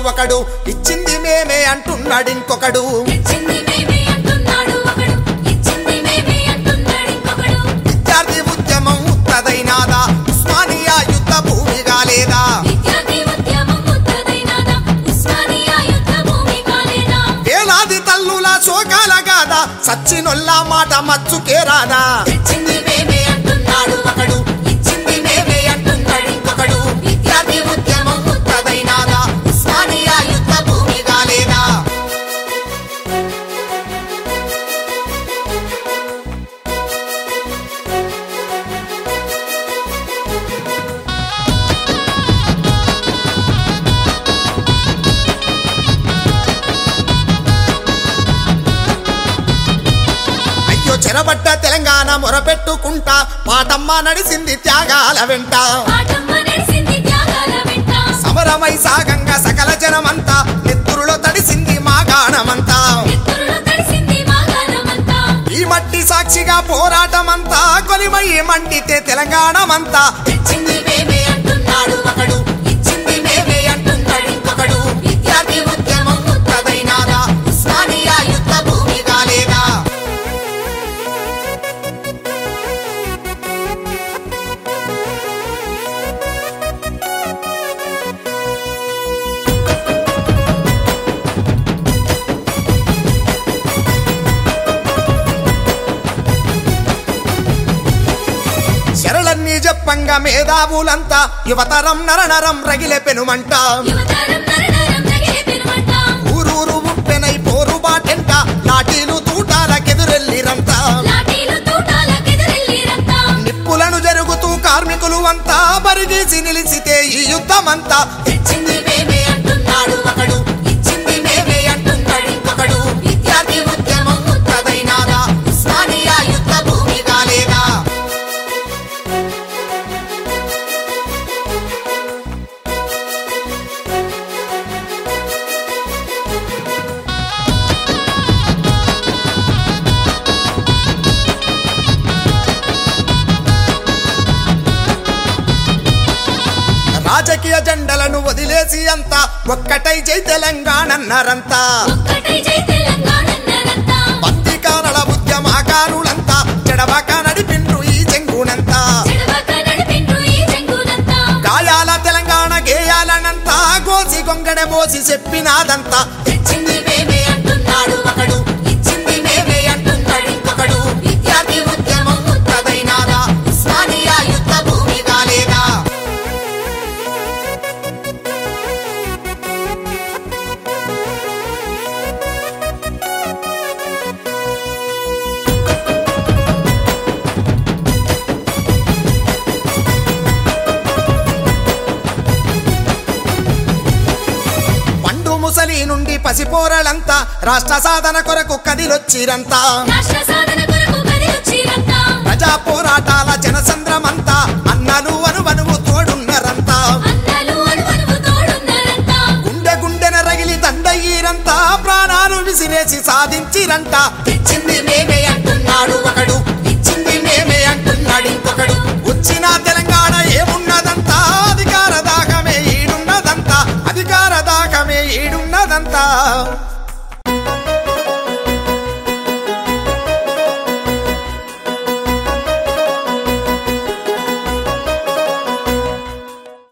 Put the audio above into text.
ఒకడు ఇచ్చింది మేమే అంటున్నాడు ఇంకొకడు ఇచ్చింది మేమే అంటున్నాడు ఒకడు ఇచ్చింది మేమే అంటున్నాడు ఇంకొకడు విద్యార్థి ఉద్యమం ఉత్తదైనాదా ఉస్మానియా యుద్ధ భూమిగా లేదా విద్యార్థి ఉద్యమం ముద్దదైనాదా ఉస్మానియా యుద్ధ భూమి కాలేదా వేలాది తల్లుల శోకాల గాదా సచ్చినొల్లా మాట మచ్చుకే రాదా ఇచ్చింది మేమే అంటున్నాడు ఒకడు ఇచ్చింది మేమే అంటున్నాడు ఇంకొకడు విద్యార్థి ఉద్యమం ఉత్తదైనాదా ఉస్మానియా యుద్ధ భూమిగా లేదా అయ్యో చెరబడ్డ తెలంగాణ మొరపెట్టుకుంటా పాటమ్మ నడిసింది త్యాగాల వెంట పాటమ్మ నడిసింది త్యాగాల వెంట సమరమై సాగంగా సకల జనమంతా నెత్తురులో తడిసింది మా గానమంతా నెత్తురులో తడిసింది మా గానమంతా ఈ మట్టి సాక్షిగా పోరాటమంతా కొలిమై మండితే తెలంగాణమంతా ఇచ్చింది మేమే అంటున్నాడు ఒకడు ఇచ్చింది మేమే అంటున్నాడు ఇంకొకడు విద్యార్థి ఉద్యమం ఉత్తదైనాదా ఉస్మానియా యుద్ధ భూమిగా లేదా శరళన్ని చెప్పంగా మేధావులంతా యువతరం నరనరం రగిలే పెనుమంట యువతరం నరనరం రగిలే పెనుమంట ఊరూరు ఉప్పెనై పోరు బాటెంట లాఠీలు తూటాలకెదురెల్లిరంత లాఠీలు తూటాలకెదురెళ్ళిరంతా నిప్పులను జరుగుతూ కార్మికులు అంతా బరిగీసి నిలిచితే ఈ యుద్ధమంతా ఇచ్చింది మేమే అంటున్నాడు ఒకడు ఇచ్చింది మేమే అంటున్నాడు ఇంకొకడు విద్యార్థి ఉద్యమం ఉత్తదైనాదా ఉస్మానియా యుద్ధ భూమిగా లేదా రాజకీయ జెండలను వదిలేసి అంతా ఒక్కటై జై తెలంగాణ అన్నారంతా ఒక్కటై జై తెలంగాణ అన్నారంతా బందికారల ఉద్యమకారులంతా చెడబక నడిపిండ్రు ఈ చెంగునంతా చెడవక నడిపిండ్రు ఈ చెంగునంతా గాయాల తెలంగాణ గేయాలనంతా గోసి గొంగడ మోసి చెప్పినాదంతా ఇచ్చింది మేమే అంటున్నాడు ఒకడు ఇచ్చింది మేమే అంటున్నాడు ఇంకొకడు విద్యార్థి ఉద్యమం ఉత్తదైనాదా ఉస్మానియా యుద్ధ భూమిగా లేదా పండు ముసలి నుండి పసిపోరలంతా రాష్ట్ర సాధన కొరకు కదిలొచ్చిరంతా రాష్ట్ర సాధన కొరకు కదిలొచ్చిరంతా ప్రజా పోరాటాల జనసంద్రమంతా అన్నలు అనువనువు తోడున్నరంతా అన్నలు అనువనువు తోడున్నారంతా గుండె గుండెన రగిలి దండయ్యిరంతా ప్రాణాలు విసిరేసి సాధించిరంట ఇచ్చింది మేమే అంటున్నాడు ఒకడు ఇచ్చింది మేమే అంటున్నాడు ఇంకొకడు వచ్చిన తెలంగాణ ఏమున్నదంతా అధికార దాకమే ఈడున్నదంతా అధికార దాకమే ఈడున్నదంతా